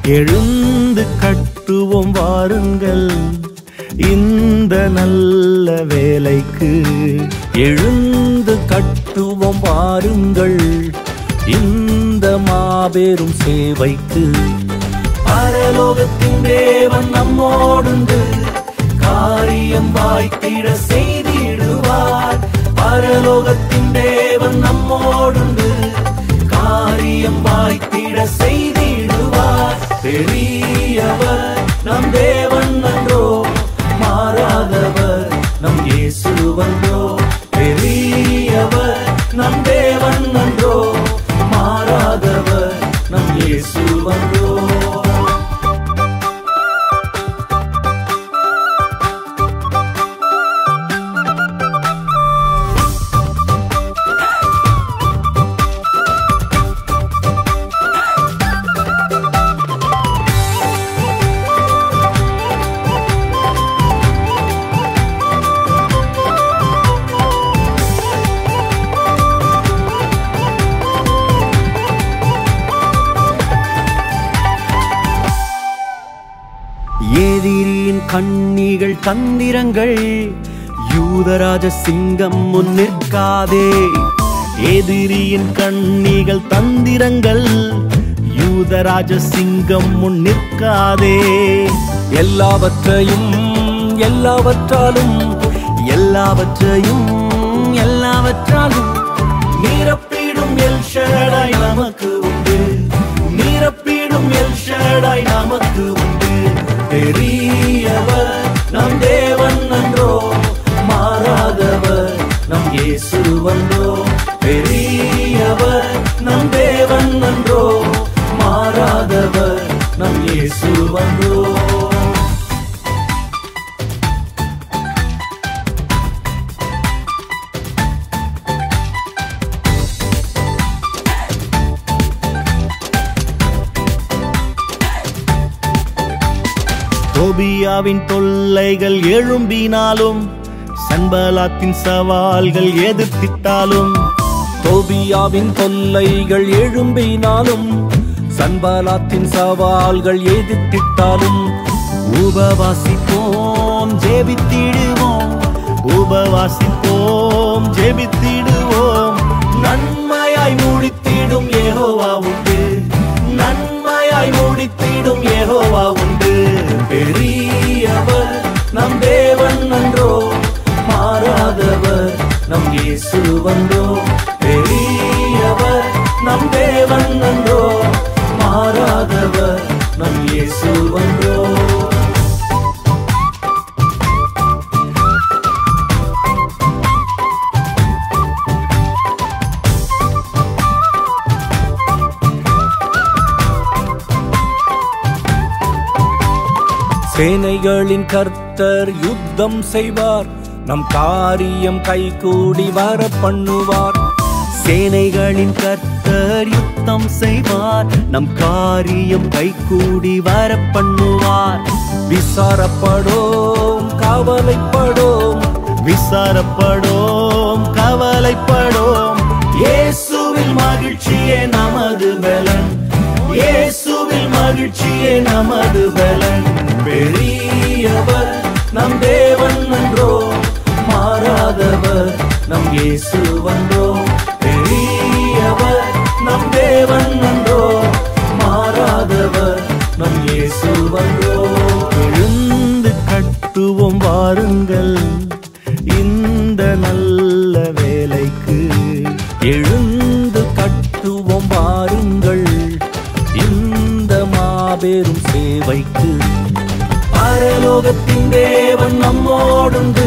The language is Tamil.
எழுந்து கட்டுவோம் வாருங்கள் இந்த நல்ல வேலைக்கு எழுந்து கட்டுவோம் வாருங்கள் இந்த மாபெரும் சேவைக்கு பரலோகத்தின் தேவன் நம்மோடுண்டு காரியம் வாய்த்திட செய்திடுவார் பரலோகத்தின் தேவன் நம்மோடுண்டு காரியம் வாய்த்திட செய்திடுவார் பெரியவர் நம் தேவன் நன்றோ மாறாதவர் நம் இயேசு வந்தோ பெரியவர் நம் தேவன் நன்றோ மாறாதவர் நம் இயேசு வந்தோ எதிரியின் கண்ணிகள் தந்திரங்கள் யூதராஜ சிங்கம் முன் நிற்காதே எதிரியின் கண்ணிகள் தந்திரங்கள் யூதராஜ சிங்கம் முன் நிற்காதே எல்லாவற்றையும் எல்லாவற்றாலும் எல்லாவற்றையும் எல்லாவற்றாலும் நிரப்பிடும் எல் ஷடாய் நமக்கு உண்டு நிரப்பிடும் எல் ஷடாய் நமக்கு உண்டு பெரியவர் நம் தேவன் நன்றோ மாறாதவர் நம் இயேசு வந்தோ பெரியவர் நம் தேவன் நன்றோ மாறாதவர் நம் இயேசு வந்தோ தோபியாவின் தொல்லைகள் எழும்பினாலும் சன்பலாத்தின் சவால்கள் எதிர்த்திட்டாலும் தோபியாவின் தொல்லைகள் எழும்பினாலும் சன்பலாத்தின் சவால்கள் எதிர்த்திட்டாலும் உபவாசிப்போம் ஜெபித்திடுவோம் உபவாசிப்போம் ஜெபித்திடுவோம் நன்மையாய் முடித்திடும் ஏகோவா உண்டு நன்மையாய் முடித்திடும் ஏகோவா உண்டு பெரியவர் நம் தேவன் நன்றோ மாறாதவர் நம் இயேசு வந்தோ பெரியவர் நம் தேவன் நன்றோ மாறாதவர் நம் இயேசு வந்தோ சேனைகளின் கர்த்தர் யுத்தம் செய்வார் நம் காரியம் கைகூடி வர பண்ணுவார் சேனைகளின் கர்த்தர் யுத்தம் செய்வார் நம் காரியம் கைகூடி வர பண்ணுவார் விசாரப்படோம் கவலைப்படோம் விசாரப்படோம் கவலைப்படோம் இயேசுவில் மகிழ்ச்சியே நமது பலன் இயேசுவில் மகிழ்ச்சியே நமது பலன் பெரியவர் நம் தேவன் நன்றோ மாறாதவர் நம் இயேசு வந்தோ பெரியவர் நம் தேவன் நன்றோ மாறாதவர் நம் இயேசு வந்தோ எழுந்து கட்டுவோம் வாருங்கள் இந்த நல்ல வேலைக்கு எழுந்து கட்டுவோம் வாருங்கள் இந்த மாபெரும் சேவைக்கு பரலோகத்தின் தேவன் நம்மோடுண்டு